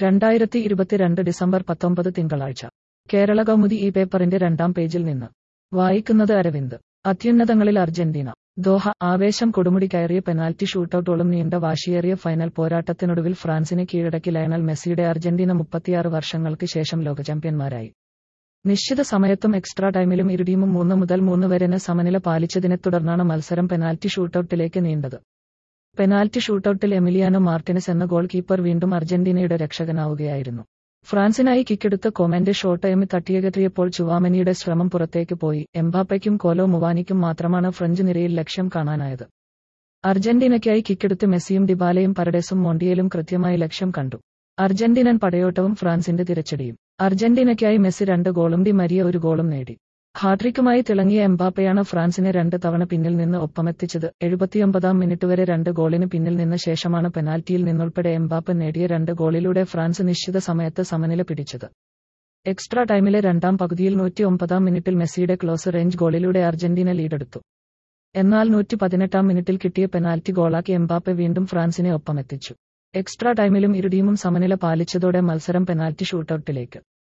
രണ്ടായിരത്തി ഇരുപത്തിരണ്ട് ഡിസംബർ പത്തൊമ്പത് തിങ്കളാഴ്ച കേരള കൗമുദി ഈ പേപ്പറിന്റെ രണ്ടാം പേജിൽ നിന്ന് വായിക്കുന്നത് അരവിന്ദ് അത്യുന്നതങ്ങളിൽ അർജന്റീന ദോഹ ആവേശം കൊടുമുടി കയറിയ പെനാൽറ്റി ഷൂട്ടൌട്ടോളം നീണ്ട വാശിയേറിയ ഫൈനൽ പോരാട്ടത്തിനൊടുവിൽ ഫ്രാൻസിനെ കീഴടക്കി ലയണൽ മെസ്സിയുടെ അർജന്റീന മുപ്പത്തിയാറ് വർഷങ്ങൾക്ക് ശേഷം ലോക ചാമ്പ്യന്മാരായി നിശ്ചിത സമയത്തും എക്സ്ട്രാ ടൈമിലും ഇരു ടീമും മൂന്ന് മുതൽ മൂന്ന് വരെ സമനില പാലിച്ചതിനെ തുടർന്നാണ് മത്സരം പെനാൽറ്റി ഷൂട്ടൌട്ടിലേക്ക് നീണ്ടത് പെനാൽറ്റി ഷൂട്ടൌട്ടിൽ എമിലിയാനോ മാർട്ടിനസ് എന്ന ഗോൾ കീപ്പർ വീണ്ടും അർജന്റീനയുടെ രക്ഷകനാവുകയായിരുന്നു ഫ്രാൻസിനായി കിക്കെടുത്ത കൊമന്റെ ഷോട്ട് എമി തട്ടിയകറ്റിയപ്പോൾ ചുവാമനിയുടെ ശ്രമം പുറത്തേക്ക് പോയി എംബാപ്പയ്ക്കും കോലോ മുവാനിക്കും മാത്രമാണ് ഫ്രഞ്ച് നിരയിൽ ലക്ഷ്യം കാണാനായത് അർജന്റീനയ്ക്കായി കിക്കെടുത്ത് മെസ്സിയും ഡിബാലയും പരഡേസും മോണ്ടിയലും കൃത്യമായി ലക്ഷ്യം കണ്ടു അർജന്റീനൻ പടയോട്ടവും ഫ്രാൻസിന്റെ തിരച്ചടിയും അർജന്റീനയ്ക്കായി മെസ്സി രണ്ട് ഗോളും ഡി മരിയ ഒരു ഗോളും നേടി ഹാട്രിക്കുമായി തിളങ്ങിയ എംബാപ്പയാണ് ഫ്രാൻസിനെ രണ്ട് തവണ പിന്നിൽ നിന്ന് ഒപ്പമെത്തിച്ചത് എഴുപത്തിയൊമ്പതാം മിനിറ്റ് വരെ രണ്ട് ഗോളിന് പിന്നിൽ നിന്ന ശേഷമാണ് പെനാൽറ്റിയിൽ നിന്നുൾപ്പെടെ എംബാപ്പ നേടിയ രണ്ട് ഗോളിലൂടെ ഫ്രാൻസ് നിശ്ചിത സമയത്ത് സമനില പിടിച്ചത് എക്സ്ട്രാ ടൈമിലെ രണ്ടാം പകുതിയിൽ നൂറ്റി ഒമ്പതാം മിനിറ്റിൽ മെസ്സിയുടെ ക്ലോസ് റേഞ്ച് ഗോളിലൂടെ അർജന്റീന ലീഡെടുത്തു എന്നാൽ നൂറ്റി പതിനെട്ടാം മിനിറ്റിൽ കിട്ടിയ പെനാൽറ്റി ഗോളാക്കി എംബാപ്പെ വീണ്ടും ഫ്രാൻസിനെ ഒപ്പമെത്തിച്ചു എക്സ്ട്രാ ടൈമിലും ഇരു ടീമും സമനില പാലിച്ചതോടെ മത്സരം പെനാൽറ്റി ഷൂട്ടൌട്ടിലേക്ക്